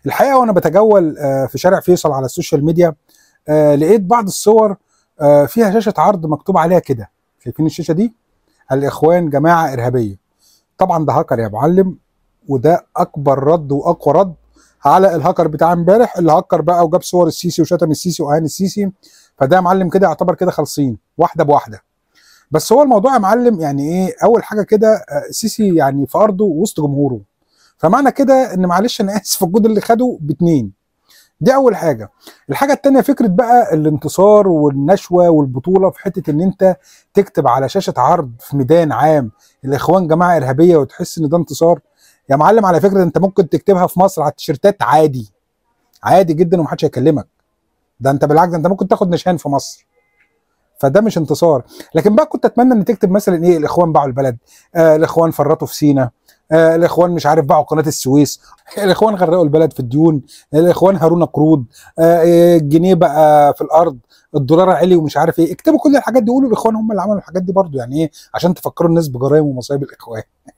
الحقيقه وانا بتجول آه، في شارع فيصل على السوشيال ميديا آه، لقيت بعض الصور آه، فيها شاشه عرض مكتوب عليها كده شايفين الشاشه دي الاخوان جماعه ارهابيه طبعا ده هاكر يا معلم وده اكبر رد واقوى رد على الهاكر بتاع امبارح اللي هكر بقى وجاب صور السيسي وشتم السيسي واهان السيسي فده يا معلم كده يعتبر كده خالصين واحده بواحده بس هو الموضوع يا معلم يعني ايه اول حاجه كده آه، السيسي يعني في ارضه وسط جمهوره فمعنى كده ان معلش انا اسف الجهد اللي خده باتنين دي اول حاجه الحاجه التانية فكره بقى الانتصار والنشوه والبطوله في حته ان انت تكتب على شاشه عرض في ميدان عام الاخوان جماعه ارهابيه وتحس ان ده انتصار يا معلم على فكره انت ممكن تكتبها في مصر على التيشيرتات عادي عادي جدا ومحدش هيكلمك ده انت بالعكس ده انت ممكن تاخد نشان في مصر فده مش انتصار لكن بقى كنت اتمنى ان تكتب مثلا ايه الاخوان باعوا البلد آه الاخوان فرطوا في سينا آه الاخوان مش عارف باعوا قناه السويس الاخوان غرقوا البلد في الديون الاخوان هارونا قروض آه إيه، الجنيه بقى في الارض الدولار علي ومش عارف ايه اكتبوا كل الحاجات دي قولوا الاخوان هم اللي عملوا الحاجات دي برضو يعني ايه عشان تفكروا الناس بجرائم ومصايب الاخوان